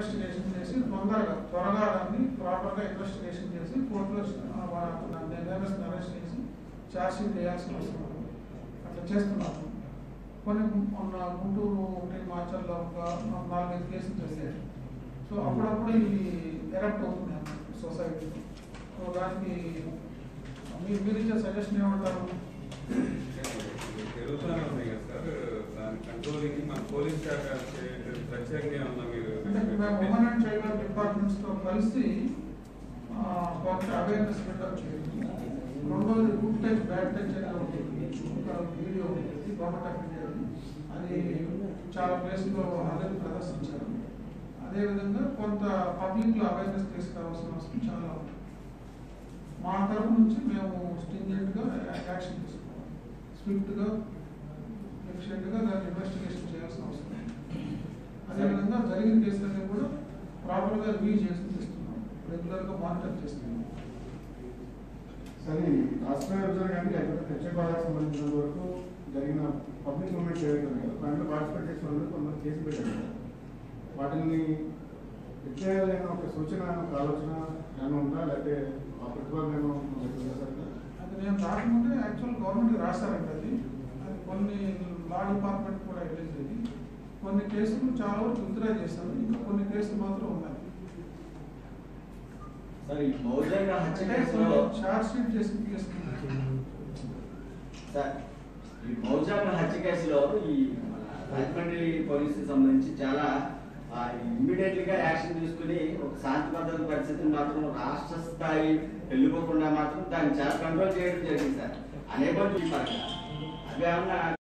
Investigation చేసి తొందరగా త్వరగా దాన్ని ప్రాపర్గా ఇన్వెస్టిగేషన్ చేసి కోర్టులో నేరస్తుని అరెస్ట్ చేసి ఛార్జ్ షీట్ వేయాల్సిన అవసరం ఉంది. అట్లా చేస్తున్నాము కొన్ని మొన్న గుంటూరు ఒకటి మాచర్లో ఒక నాలుగైదు కేసులు చేశారు సో అప్పుడప్పుడు ఇవి ఎరప్ట్ అవుతున్నాయి అన్నమాట సొసైటీలో సో దానికి మీరు మీరు ఇచ్చే సజెషన్ ఏమంటారు పెరుగుతూనే ఉన్నాయి కదా సార్ దాని కంట్రోలింగ్ మన పోలీస్ శాఖ చే- ప్రత్యేకంగా ఏమన్నా మీరు అంటే మేము ఉమెన్ అండ్ చైల్డ్ డిపార్ట్మెంట్స్ తో కలిసి ఆ, కొంత అవేర్నెస్ బిల్డప్ చేయాలి రెండోది గుడ్ టచ్ బ్యాడ్ టచ్ అనేది ఒకటి ఒక వీడియో ఉంది గవర్నమెంట్ ఆఫ్ ఇండియా అది చాలా ప్లేస్లో అందరికి ప్రదర్శించారు అదేవిధంగా కొంత పబ్లిక్ లో అవేర్నెస్ తీసుకురావాల్సిన అవసరం చాలా ఉంది మా తరపు నుంచి మేము స్టింజెంట్ గా యాక్షన్ తీసుకోవాలి స్విఫ్ట్ గా ఎఫిషియెంట్ గా దాన్ని ఇన్వెస్టిగేషన్ చేయాల్సిన అవసరం ఉంది అదేవిధంగా జరిగిన కేసులన్నీ కూడా ప్రాపర్ గా రివ్యూ చేసి చేస్తున్నాం రెగ్యులర్ గా మానిటర్ చేస్తున్నాం సరే రాష్ట్ర విభజన కానీ లేకపోతే ప్రత్యేక హోదాకు సంబంధించిన వరకు జరిగిన పబ్లిక్ మూమెంట్స్ ఏవైతే ఉన్నాయో దాంట్లో పార్టిసిపేట్ చేసిన వాళ్ళు కొంతమంది కేసు పెట్టారు కదా. వాటిని ఎత్తేయాలనే ఒక సూచన ఒక ఆలోచన ఏమైనా ఉందా లేకపోతే ఆ ప్రతిపాదన ఏమైనా ఉందా సార్ అది నేను రాకముందే యాక్చువల్ గవర్నమెంట్ రాశారండి అది అది కొన్ని లా డిపార్ట్మెంట్ కూడా రిలీజ్ అయ్యి కొన్ని కేసులు చాలా వరకు విత్డ్రా చేశారు ఇంకా కొన్ని కేసులు మాత్రం ఉన్నాయి సార్ ఈ మౌజంగా హత్య అంటే కేసులో ఛార్జ్ షీట్ చేసిన కేసులు సార్ ఈ మౌజంగా హత్య కేసులో ఈ రాజమండ్రి పోలీసుకి సంబంధించి చాలా ఇమ్మీడియట్ గా యాక్షన్ తీసుకుని ఒక శాంతి భద్రత పరిస్థితిని మాత్రం రాష్ట్ర స్థాయి వెళ్ళిపోకుండా మాత్రం దాన్ని చాలా కంట్రోల్ చేయడం జరిగింది సార్ అనేక పరంగా అవి ఏమన్నా